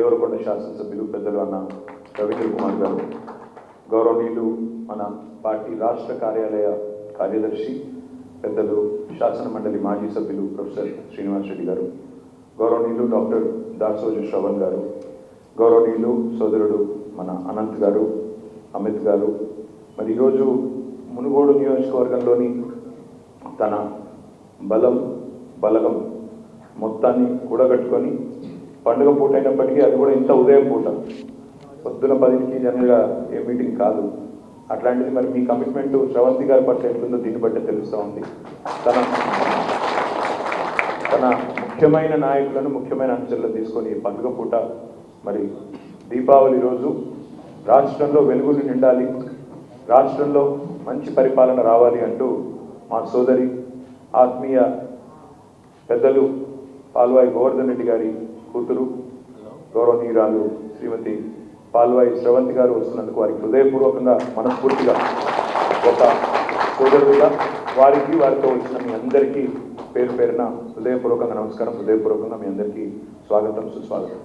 దేవరకొండ శాసనసభ్యులు పెద్దలు అన్న రవీంద్ర కుమార్ గారు గౌరవనీయులు మన పార్టీ రాష్ట్ర కార్యాలయ కార్యదర్శి పెద్దలు శాసన మండలి మాజీ సభ్యులు ప్రొఫెసర్ శ్రీనివాస్ రెడ్డి గారు గౌరవనీయులు డాక్టర్ దాసోజు శ్రవణ్ గారు గౌరవనీయులు సోదరుడు మన అనంత్ గారు అమిత్ గారు మరి ఈరోజు మునుగోడు నియోజకవర్గంలోని తన బలం బలగం మొత్తాన్ని కూడగట్టుకొని పండుగ పూట అయినప్పటికీ అది కూడా ఇంత ఉదయం పూట పొద్దున పదికి జనరల్గా ఏ మీటింగ్ కాదు అట్లాంటిది మరి మీ కమిట్మెంట్ శ్రవంతి గారి పట్ల ఎట్లుందో దీన్ని బట్టే తెలుస్తూ ఉంది తన తన ముఖ్యమైన నాయకులను ముఖ్యమైన అంశాల్లో తీసుకొని ఈ పండుగ పూట మరి దీపావళి రోజు రాష్ట్రంలో వెలుగులు నిండాలి రాష్ట్రంలో మంచి పరిపాలన రావాలి అంటూ మా సోదరి ఆత్మీయ పెద్దలు పాల్వాయి గోవర్ధన్ రెడ్డి గారి కూతురు గౌరవనీయురాలు శ్రీమతి పాల్వాయి శ్రవంతి గారు వస్తున్నందుకు వారికి హృదయపూర్వకంగా మనస్ఫూర్తిగా ఒక సోదరుడుగా వారికి వారితో వచ్చిన మీ అందరికీ పేరు పేరున హృదయపూర్వకంగా నమస్కారం హృదయపూర్వకంగా మీ అందరికీ స్వాగతం సుస్వాగతం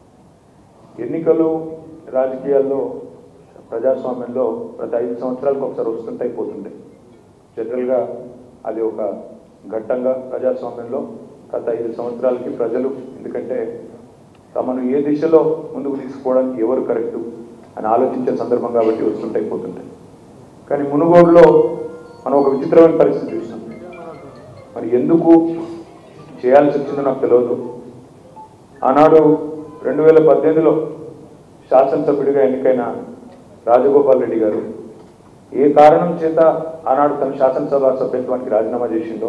ఎన్నికలు రాజకీయాల్లో ప్రజాస్వామ్యంలో ప్రతి ఐదు సంవత్సరాలకు ఒకసారి వస్తుంటాయి పోతుంటాయి జనరల్గా అది ఒక ఘట్టంగా ప్రజాస్వామ్యంలో గత ఐదు సంవత్సరాలకి ప్రజలు ఎందుకంటే తమను ఏ దిశలో ముందుకు తీసుకుపోవడానికి ఎవరు కరెక్టు అని ఆలోచించే సందర్భం కాబట్టి వస్తుంటాయి పోతుంటాయి కానీ మునుగోడులో మనం ఒక విచిత్రమైన పరిస్థితి చూసినాం మరి ఎందుకు చేయాల్సి వచ్చిందో నాకు తెలియదు ఆనాడు రెండు వేల పద్దెనిమిదిలో శాసనసభ్యుడిగా ఎన్నికైన రాజగోపాల్ రెడ్డి గారు ఏ కారణం చేత ఆనాడు తన శాసనసభ సభ్యత్వానికి రాజీనామా చేసిండో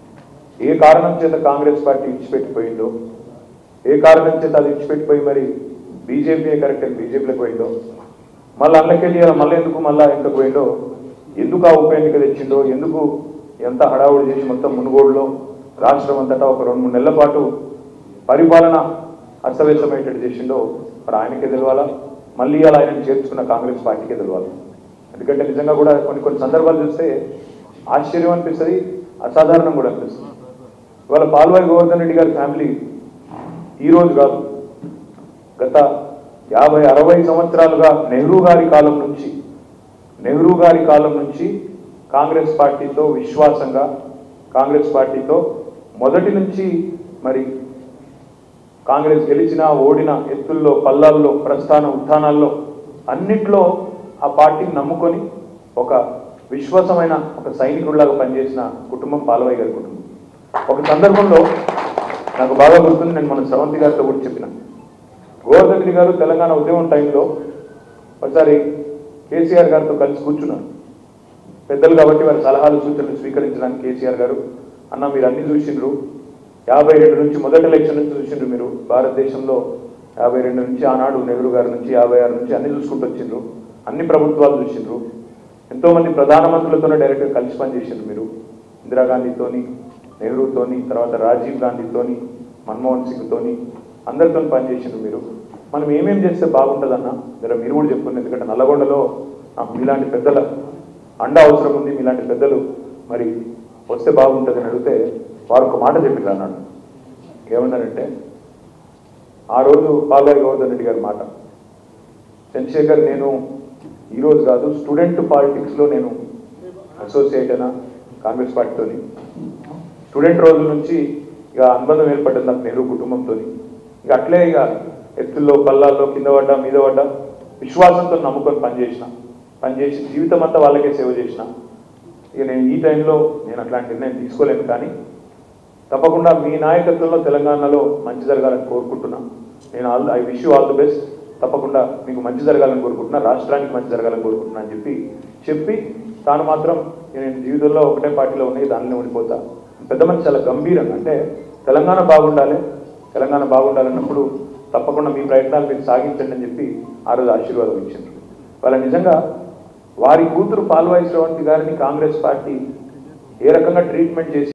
ఏ కారణం చేత కాంగ్రెస్ పార్టీ ఇచ్చిపెట్టిపోయిందో ఏ కారణం చేత అది ఇచ్చిపెట్టిపోయి మరి బీజేపీ కరెక్ట్ అని బీజేపీలోకి పోయిందో మళ్ళీ అన్నకెళ్ళి మళ్ళీ ఎందుకు మళ్ళీ ఎందుకు పోయిండో ఎందుకు ఆ ఉప ఎన్నిక తెచ్చిండో ఎందుకు ఎంత హడావుడి చేసి మొత్తం మునుగోడులో రాష్ట్రం అంతటా ఒక రెండు మూడు నెలల పాటు పరిపాలన అస్తవ్యస్తమయ్యేటట్టు చేసిండో మరి ఆయనకే తెలవాలా మళ్ళీ అలా ఆయన చేర్చుకున్న కాంగ్రెస్ పార్టీకే తెలవాలి ఎందుకంటే నిజంగా కూడా కొన్ని కొన్ని సందర్భాలు చూస్తే ఆశ్చర్యం అనిపిస్తుంది అసాధారణం కూడా అనిపిస్తుంది ఇవాళ పాల్వాయి గోవర్ధన్ రెడ్డి గారి ఫ్యామిలీ ఈ రోజు కాదు గత యాభై అరవై సంవత్సరాలుగా నెహ్రూ గారి కాలం నుంచి నెహ్రూ గారి కాలం నుంచి కాంగ్రెస్ పార్టీతో విశ్వాసంగా కాంగ్రెస్ పార్టీతో మొదటి నుంచి మరి కాంగ్రెస్ గెలిచిన ఓడిన ఎత్తుల్లో పల్లాల్లో ప్రస్థాన ఉత్థానాల్లో అన్నిట్లో ఆ పార్టీని నమ్ముకొని ఒక విశ్వాసమైన ఒక సైనికుడిలాగా పనిచేసిన కుటుంబం పాలవయ్య గారి కుటుంబం ఒక సందర్భంలో నాకు బాగా గుర్తుంది నేను మన శ్రవంతి గారితో కూడా చెప్పిన గోవర్ధన్ రెడ్డి గారు తెలంగాణ ఉద్యమం టైంలో ఒకసారి కేసీఆర్ గారితో కలిసి కూర్చున్నారు పెద్దలు కాబట్టి వారి సలహాలు సూచనలు స్వీకరించడానికి కేసీఆర్ గారు అన్న మీరు అన్ని చూసిండ్రు యాభై రెండు నుంచి మొదటి ఎలక్షన్ నుంచి చూసిండ్రు మీరు భారతదేశంలో యాభై రెండు నుంచి ఆనాడు నెహ్రూ గారి నుంచి యాభై ఆరు నుంచి అన్ని చూసుకుంటూ వచ్చిండ్రు అన్ని ప్రభుత్వాలు చూసిండ్రు ఎంతో మంది ప్రధానమంత్రులతోనే డైరెక్ట్గా కలిసి పనిచేసిండ్రు మీరు ఇందిరాగాంధీతోని నెహ్రూతోని తర్వాత రాజీవ్ గాంధీతోని మన్మోహన్ సింగ్తోని అందరితో పనిచేసిండ్రు మీరు మనం ఏమేం చేస్తే బాగుంటుందన్న జర మీరు కూడా చెప్పుకోండి ఎందుకంటే నల్లగొండలో నాకు మీలాంటి పెద్దల అండ అవసరం ఉంది మీలాంటి పెద్దలు మరి వస్తే బాగుంటుంది అని అడిగితే వారు ఒక మాట చెప్పారు అన్నాడు ఏమన్నారంటే ఆ రోజు పాల్వాయి గోవర్ధన్ రెడ్డి గారి మాట చంద్రశేఖర్ నేను ఈరోజు కాదు స్టూడెంట్ పాలిటిక్స్లో నేను అసోసియేట్ అయినా కాంగ్రెస్ పార్టీతోని స్టూడెంట్ రోజుల నుంచి ఇక అనుబంధం ఏర్పడ్డది నాకు నెహ్రూ కుటుంబంతో ఇక అట్లే ఇక ఎత్తుల్లో పల్లాల్లో కింద పడ్డా మీద పడ్డా విశ్వాసంతో నమ్ముకొని పనిచేసిన పనిచేసి జీవితం అంతా వాళ్ళకే సేవ చేసిన ఇక నేను ఈ టైంలో నేను అట్లాంటి నిర్ణయం తీసుకోలేను కానీ తప్పకుండా మీ నాయకత్వంలో తెలంగాణలో మంచి జరగాలని కోరుకుంటున్నా నేను all I wish you all the best తప్పకుండా మీకు మంచి జరగాలని కోరుకుంటున్నా రాష్ట్రానికి మంచి జరగాలని కోరుకుంటున్నా అని చెప్పి చెప్పి తాను మాత్రం నేను జీవితంలో ఒకటే పార్టీలో ఉన్నాయి దానిలో ఉండిపోతా పెద్ద మనిషి చాలా గంభీరంగా అంటే తెలంగాణ బాగుండాలి తెలంగాణ బాగుండాలన్నప్పుడు తప్పకుండా మీ ప్రయత్నాలు మీరు సాగించండి అని చెప్పి ఆ రోజు ఆశీర్వాదం ఇచ్చింది వాళ్ళ నిజంగా వారి కూతురు పాల్వాయి శ్రవంతి గారిని కాంగ్రెస్ పార్టీ ఏ రకంగా ట్రీట్మెంట్ చేసి